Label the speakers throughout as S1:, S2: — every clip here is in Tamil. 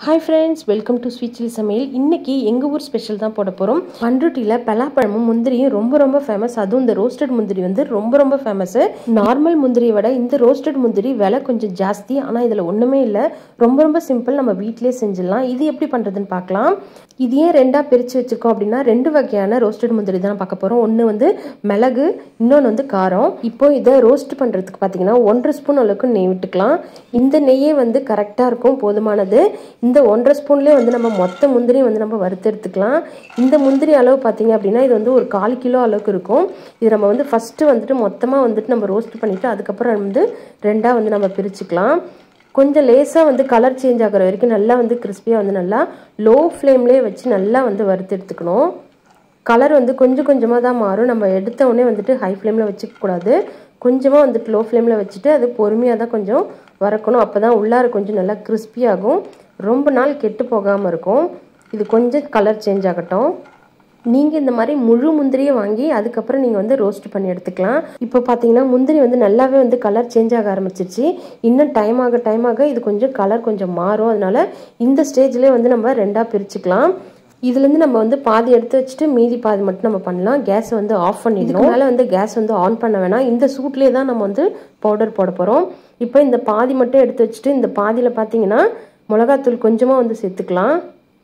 S1: hi friends welcome to sweet chilli சமையல் இன்னைக்கு எங்கள் ஊர் ஸ்பெஷல் தான் போட போகிறோம் பண்ருட்டியில் பலாப்பழமும் முந்திரியும் ரொம்ப ரொம்ப ஃபேமஸ் அதுவும் இந்த ரோஸ்டட் முந்திரி வந்து ரொம்ப ரொம்ப ஃபேமஸு நார்மல் முந்திரியை விட இந்த ரோஸ்டட் முந்திரி விலை கொஞ்சம் ஜாஸ்தி ஆனால் இதில் ஒன்றுமே இல்லை ரொம்ப ரொம்ப சிம்பிள் நம்ம வீட்டிலே செஞ்சிடலாம் இது எப்படி பண்ணுறதுன்னு பார்க்கலாம் இது ஏன் ரெண்டாக பிரித்து வச்சுருக்கோம் அப்படின்னா ரெண்டு வகையான ரோஸ்டட் முந்திரி தான் பார்க்க போகிறோம் ஒன்று வந்து மிளகு இன்னொன்று வந்து காரம் இப்போ இதை ரோஸ்ட் பண்ணுறதுக்கு பார்த்தீங்கன்னா ஒன்றரை ஸ்பூன் அளவுக்கு நெய் விட்டுக்கலாம் இந்த நெய்யே வந்து கரெக்டாக இருக்கும் போதுமானது இந்த ஒன்றரை ஸ்பூன்லேயே வந்து நம்ம மொத்த முந்திரியும் வந்து நம்ம வறுத்து எடுத்துக்கலாம் இந்த முந்திரி அளவு பார்த்தீங்க அப்படின்னா இது வந்து ஒரு கால் கிலோ அளவுக்கு இருக்கும் இது நம்ம வந்து ஃபஸ்ட்டு வந்துட்டு மொத்தமாக வந்துட்டு நம்ம ரோஸ்ட் பண்ணிவிட்டு அதுக்கப்புறம் வந்து ரெண்டாக வந்து நம்ம பிரிச்சுக்கலாம் கொஞ்சம் லேசாக வந்து கலர் சேஞ்ச் ஆகிற வரைக்கும் நல்லா வந்து கிறிஸ்பியாக வந்து நல்லா லோ ஃப்ளேம்லேயே வச்சு நல்லா வந்து வறுத்து எடுத்துக்கணும் கலர் வந்து கொஞ்சம் கொஞ்சமாக தான் மாறும் நம்ம எடுத்த உடனே வந்துட்டு ஹை ஃப்ளேமில் வச்சுக்கக்கூடாது கொஞ்சமாக வந்துட்டு லோ ஃப்ளேமில் வச்சுட்டு அது பொறுமையாக தான் கொஞ்சம் வறக்கணும் அப்போ தான் உள்ளார கொஞ்சம் நல்லா கிறிஸ்பியாகும் ரொம்ப நாள் கெட்டு போகாமல் இருக்கும் இது கொஞ்சம் கலர் சேஞ்ச் ஆகட்டும் நீங்கள் இந்த மாதிரி முழு முந்திரியை வாங்கி அதுக்கப்புறம் நீங்கள் வந்து ரோஸ்ட் பண்ணி எடுத்துக்கலாம் இப்போ பார்த்தீங்கன்னா முந்திரி வந்து நல்லாவே வந்து கலர் சேஞ்ச் ஆக ஆரம்பிச்சிருச்சு இன்னும் டைம் ஆக டைம் ஆக இது கொஞ்சம் கலர் கொஞ்சம் மாறும் அதனால இந்த ஸ்டேஜ்லேயே வந்து நம்ம ரெண்டாக பிரிச்சுக்கலாம் இதுலேருந்து நம்ம வந்து பாதி எடுத்து வச்சுட்டு மீதி பாதி மட்டும் நம்ம பண்ணலாம் கேஸ் வந்து ஆஃப் பண்ணிடணும் அதனால வந்து கேஸ் வந்து ஆன் பண்ண வேணாம் இந்த சூட்லேயே தான் நம்ம வந்து பவுடர் போட போகிறோம் இப்போ இந்த பாதி மட்டும் எடுத்து வச்சுட்டு இந்த பாதியில் பார்த்தீங்கன்னா மிளகாத்தூள் கொஞ்சமாக வந்து சேர்த்துக்கலாம்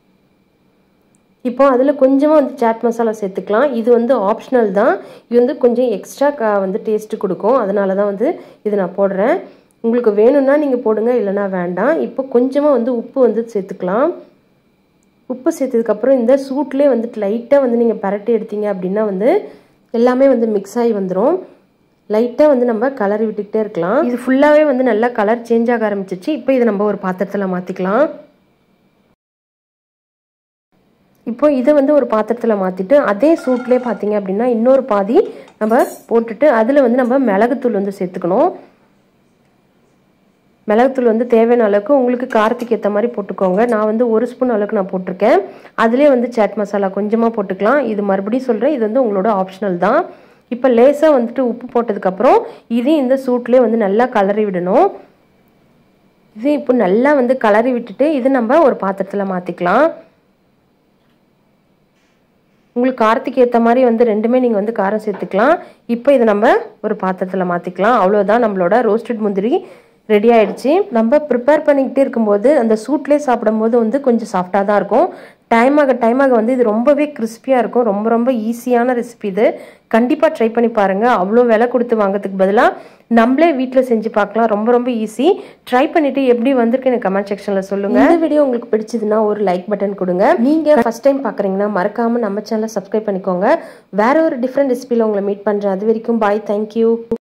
S1: இப்போ அதில் கொஞ்சமாக வந்து சாட் மசாலா சேர்த்துக்கலாம் இது வந்து ஆப்ஷனல் தான் இது வந்து கொஞ்சம் எக்ஸ்ட்ரா க வந்து டேஸ்ட்டு கொடுக்கும் அதனால தான் வந்து இது நான் போடுறேன் உங்களுக்கு வேணும்னா நீங்கள் போடுங்க இல்லைனா வேண்டாம் இப்போ கொஞ்சமாக வந்து உப்பு வந்து சேர்த்துக்கலாம் உப்பு சேர்த்ததுக்கப்புறம் இந்த சூட்லேயே வந்துட்டு லைட்டாக வந்து நீங்கள் பரட்டி எடுத்தீங்க அப்படின்னா வந்து எல்லாமே வந்து மிக்ஸ் ஆகி வந்துடும் லைட்டாக வந்து நம்ம கலர் விட்டுக்கிட்டே இருக்கலாம் இது ஃபுல்லாகவே வந்து நல்லா கலர் சேஞ்ச் ஆக ஆரம்பிச்சிச்சு இப்போ இதை நம்ம ஒரு பாத்திரத்தில் மாற்றிக்கலாம் இப்போ இதை வந்து ஒரு பாத்திரத்தில் மாற்றிட்டு அதே சூட்லேயே பார்த்தீங்க அப்படின்னா இன்னொரு பாதி நம்ம போட்டுட்டு அதில் வந்து நம்ம மிளகுத்தூள் வந்து சேர்த்துக்கணும் மிளகுத்தூள் வந்து தேவையான அளவுக்கு உங்களுக்கு காரத்துக்கு ஏற்ற மாதிரி போட்டுக்கோங்க நான் வந்து ஒரு ஸ்பூன் அளவுக்கு நான் போட்டிருக்கேன் அதிலே வந்து சாட் மசாலா கொஞ்சமாக போட்டுக்கலாம் இது மறுபடியும் சொல்கிறேன் இது வந்து உங்களோட ஆப்ஷனல் தான் இப்போ லேசாக வந்துட்டு உப்பு போட்டதுக்கப்புறம் இதையும் இந்த சூட்லேயே வந்து நல்லா கலரி விடணும் இது இப்போ நல்லா வந்து கலரி விட்டுட்டு இது நம்ம ஒரு பாத்திரத்தில் மாற்றிக்கலாம் உங்களுக்கு காரத்துக்கு ஏற்ற மாதிரி வந்து ரெண்டுமே நீங்கள் வந்து காரம் சேர்த்துக்கலாம் இப்போ இதை நம்ம ஒரு பாத்திரத்தில் மாற்றிக்கலாம் அவ்வளோதான் நம்மளோட ரோஸ்டட் முந்திரி ரெடி ஆயிடுச்சு நம்ம ப்ரிப்பேர் பண்ணிக்கிட்டே இருக்கும்போது அந்த சூட்லேயே சாப்பிடும்போது வந்து கொஞ்சம் சாஃப்டாக தான் இருக்கும் டைம் ஆக டைம் ஆக வந்து இது ரொம்பவே கிறிஸ்பியாக இருக்கும் ரொம்ப ரொம்ப ஈஸியான ரெசிபி இது கண்டிப்பாக ட்ரை பண்ணி பாருங்கள் அவ்வளோ விலை கொடுத்து வாங்கிறதுக்கு பதிலாக நம்மளே வீட்டில் செஞ்சு பார்க்கலாம் ரொம்ப ரொம்ப ஈஸி ட்ரை பண்ணிவிட்டு எப்படி வந்திருக்கு எனக்கு கமெண்ட் செக்ஷனில் சொல்லுங்கள் இந்த வீடியோ உங்களுக்கு பிடிச்சதுன்னா ஒரு லைக் பட்டன் கொடுங்க நீங்கள் ஃபஸ்ட் டைம் பார்க்குறீங்கன்னா மறக்காமல் நம்ம சேனலை சப்ஸ்கிரைப் பண்ணிக்கோங்க வேற ஒரு டிஃப்ரெண்ட் ரெசிபியில் உங்களை மீட் பண்ணுறேன் அது வரைக்கும் பாய் தேங்க்யூ